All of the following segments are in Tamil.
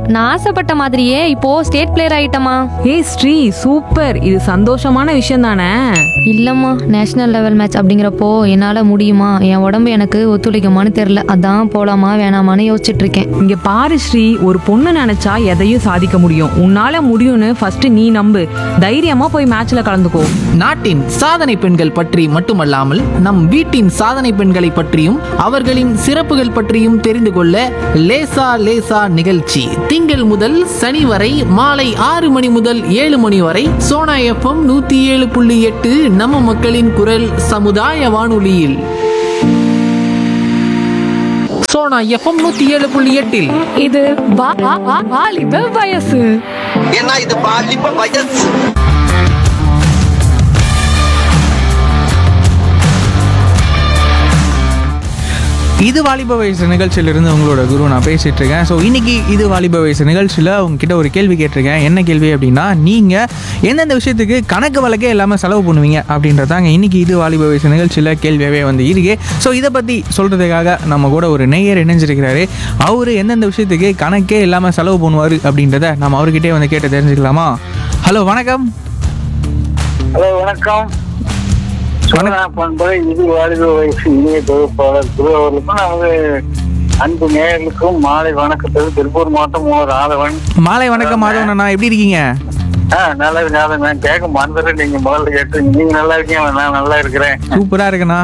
நான் ஆசைப்பட்ட மாதிரியே இப்போ ஸ்டேட் பிளேயர் ஆயிட்டமா ஏய் ஸ்ரீ சூப்பர் இது சந்தோஷமான விஷயம் தானே இல்லம்மா நேஷனல் லெவல் மேட்ச் அப்படிங்கிறப்போ என்னால முடியுமா என் உடம்பு எனக்கு ஒத்துழைக்குமான்னு தெரியல அதான் போலாமா வேணாமான்னு யோசிச்சுட்டு இருக்கேன் இங்க பாரு ஸ்ரீ ஒரு பொண்ணு நினைச்சா எதையும் சாதிக்க முடியும் உன்னால முடியும்னு ஃபர்ஸ்ட் நீ நம்பு தைரியமா போய் மேட்ச்ல கலந்துக்கோ நாட்டின் சாதனை பெண்கள் பற்றி மட்டுமல்லாமல் நம் வீட்டின் சாதனை பெண்களை பற்றியும் அவர்களின் சிறப்புகள் பற்றியும் தெரிந்து கொள்ள லேசா லேசா நிகழ்ச்சி திங்கள் முதல் சனி வரை மாலை ஆறு மணி முதல் ஏழு மணி வரை சோனா எஃப்எம் நூத்தி ஏழு புள்ளி எட்டு நம்ம மக்களின் குரல் சமுதாய வானொலியில் சோனா எஃப்எம் நூத்தி ஏழு புள்ளி எட்டில் இது வா- வா- வா- வாலிப வயசு ஏன்னா இது பாலிப்ப வயசு இது வாலிப வயசு நிகழ்ச்சியிலிருந்து உங்களோட குரு நான் பேசிட்டு இருக்கேன் ஸோ இன்னைக்கு இது வாலிப வயசு நிகழ்ச்சியில் உங்ககிட்ட ஒரு கேள்வி கேட்டிருக்கேன் என்ன கேள்வி அப்படின்னா நீங்கள் எந்தெந்த விஷயத்துக்கு கணக்கு வழக்கே இல்லாமல் செலவு பண்ணுவீங்க அப்படின்றதாங்க இன்னைக்கு இது வாலிப வயசு நிகழ்ச்சியில் கேள்வியாகவே வந்து இருக்கு ஸோ இதை பற்றி சொல்கிறதுக்காக நம்ம கூட ஒரு நெய்யர் இணைஞ்சிருக்கிறாரு அவர் எந்தெந்த விஷயத்துக்கு கணக்கே இல்லாமல் செலவு பண்ணுவார் அப்படின்றத நம்ம அவர்கிட்டே வந்து கேட்டு தெரிஞ்சுக்கலாமா ஹலோ வணக்கம் ஹலோ வணக்கம் சோனா பண்புரை இது வாலிப வயசு இணைய தொகுப்பாளர் திருவள்ளுக்கும் நமது அன்பு நேயர்களுக்கும் மாலை வணக்கத்தது திருப்பூர் மாவட்டம் மூவர் ஆதவன் மாலை வணக்கம் மாதவன் அண்ணா எப்படி இருக்கீங்க ஆ நல்லா இருக்கேன் நான் கேட்க மறந்துடுறேன் நீங்க முதல்ல கேட்டு நீங்க நல்லா இருக்கீங்க நான் நல்லா இருக்கிறேன் சூப்பராக இருக்குண்ணா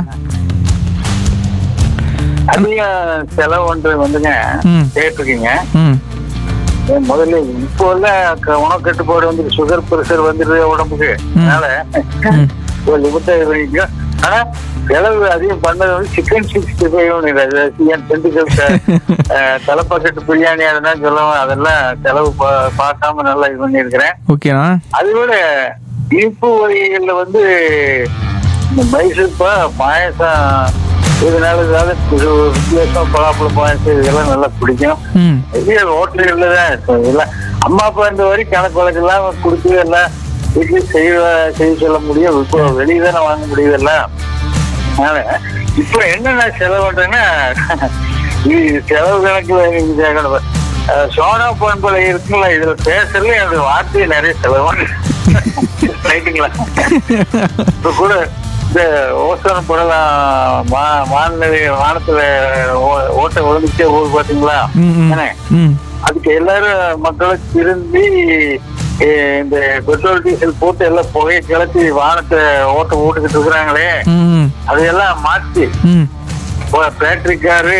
அதிக செலவுன்றது வந்துங்க ம். கேட்டிருக்கீங்க ம் ஏன் முதல்ல இப்போ உள்ள க- உணவு கட்டுப்பாடு வந்து சுகர் பிரஷர் வந்துடுது உடம்புக்கு அதனால ம். ஒரு லிமிட்டா இருக்க ஆனா செலவு அதிகம் பண்ணது வந்து சிக்கன் சிக்ஸ்டி ஃபைவ் சென்டிகல் தலைப்பக்கெட்டு பிரியாணி அதெல்லாம் சொல்லுவோம் அதெல்லாம் செலவு பா- பார்க்காம நல்லா இது பண்ணியிருக்கிறேன் ஓகேண்ணா அதை விட இனிப்பு வகைகள்ல வந்து இந்த மைசூர்பா பாயசம் இதனால ஏதாவது புது வித்தியாசம் பலாப்பழ பாயசம் இதெல்லாம் நல்லா பிடிக்கும் ம் இதே ஹோட்டல்கள்ல தான் இருக்கும். எல்லாம் அம்மா அப்பா இந்த வரை கணக்கு வழக்கு எல்லாம் கொடுத்து எல்லாம் வீட்டுல செய்ய செய்ய சொல்ல முடியும் இப்போ வெளியே தானே வாங்க முடியுதல்ல அதனால இப்போ என்னென்ன செலவு பண்றேன்னா இது செலவு கணக்குல நீங்க கேட்கணும். அஹ் சோனா பண்பலை இருக்குல்ல இதுல பேசுறதுல என்னுடைய வார்த்தையை நிறைய செலவு ரைட்டுங்களா இப்ப கூட இந்த ஓசோன படலாம் வானிலை வானத்துல ஓ- ஓட்ட விழுந்துச்சே ஊர் பாத்தீங்களா ம், ம். தானே? ம் அதுக்கு எல்லாரும் மக்களை திரும்பி அஹ் இந்த பெட்ரோல் டீசல் போட்டு எல்லாம் புகையை கிளப்பி வானத்தை ஓட்ட ஓட்டுக்கிட்டு இருக்கிறாங்களே ம் அதையெல்லாம் மாத்தி ம் பேட்டரி காரு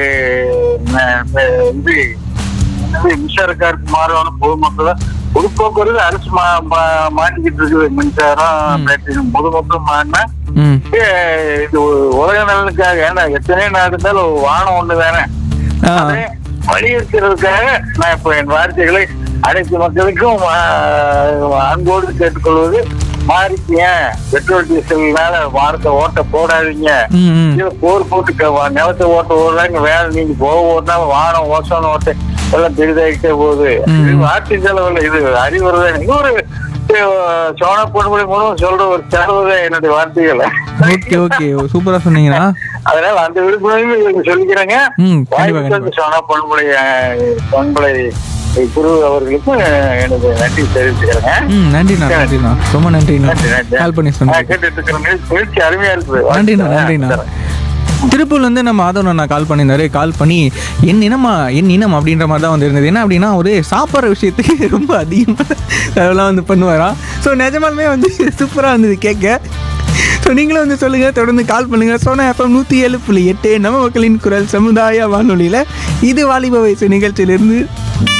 இது இது மின்சார காருக்கு மாறணும் பொதுமக்கள் பொதுப்போக்குவரத்து அரசு மா- மா- மாட்டிக்கிட்டு இருக்குது மின்சாரம் பேட்டரி பொதுமக்கள் மாறினா ம் ஏ, இது உ- உலக நலனுக்காக ஏன்னா எத்தனை நாடு இருந்தாலும் ஒரு வானம் ஒண்ணு தானே ஆ அதை வலியுறுத்துறதுக்காக நான் இப்ப என் வார்த்தைகளை அனைத்து மக்களுக்கும் ஆ, அன்போடு கேட்டுக்கொள்வது மாறிக்கீங்க பெட்ரோல் டீசல்னால வாரத்தை ஓட்ட போடாதீங்க ம் ம் இதுல போர் போட்டு க- வா- நிலத்தை ஓட்ட ஓடுறாங்க வேலை நீங்க போக ஓட்டினா வானம் ஓசோன ஓட்ட எல்லாம் பெரிதாகிட்டே போகுது ம். இது வார்த்தை செலவில் இது அறிவுரை தான் இன்னொரு அஹ், சோனா பொன்முடி மூலம் சொல்ற ஒரு செலவு தான் என்னுடைய வார்த்தைகள் ஓகே ஓகே சூப்பரா சொன்னீங்கண்ணா அதனால அந்த விழிப்புணர்வு இதுக்கு சொல்லிக்கிறேங்க ம் கண்டிப்பா வாய்ப்பு கண்டிப்பா தந்த சோனா பொன்முடி பொன்பளை குரு அவர்களுக்கும் எனக்கு நன்றி தெரிவிச்சுக்கிறேங்க ம் நன்றிண்ணா நன்றிண்ணா ரொம்ப நன்றிண்ணா நன்றி நன்றி கால் பண்ணி ஆ, சொன்னீங்க கேட்டுட்டு இருக்கிற நிகழ்ச்சி நிகழ்ச்சி அருமையா இருக்குது நன்றிண்ணா நன்றிண்ணா திருப்பூர்லேருந்து நம்ம மாதவன் அண்ணா கால் பண்ணியிருந்தாரு கால் பண்ணி என் இனமா என் இனம் அப்படின்ற மாதிரி தான் வந்து இருந்தது என்ன அப்படின்னா ஒரு சாப்பிட்ற விஷயத்துக்கு ரொம்ப அதிகமாக அதெல்லாம் வந்து பண்ணுவாராம் ஸோ நிஜமாலுமே வந்து சூப்பராக இருந்தது கேட்க ஸோ நீங்களும் வந்து சொல்லுங்கள் தொடர்ந்து கால் பண்ணுங்கள் சோனா எஃப்எம் நூற்றி ஏழு புள்ளி எட்டு நம்ம மக்களின் குரல் சமுதாய வானொலியில் இது வாலிப வயசு நிகழ்ச்சியிலிருந்து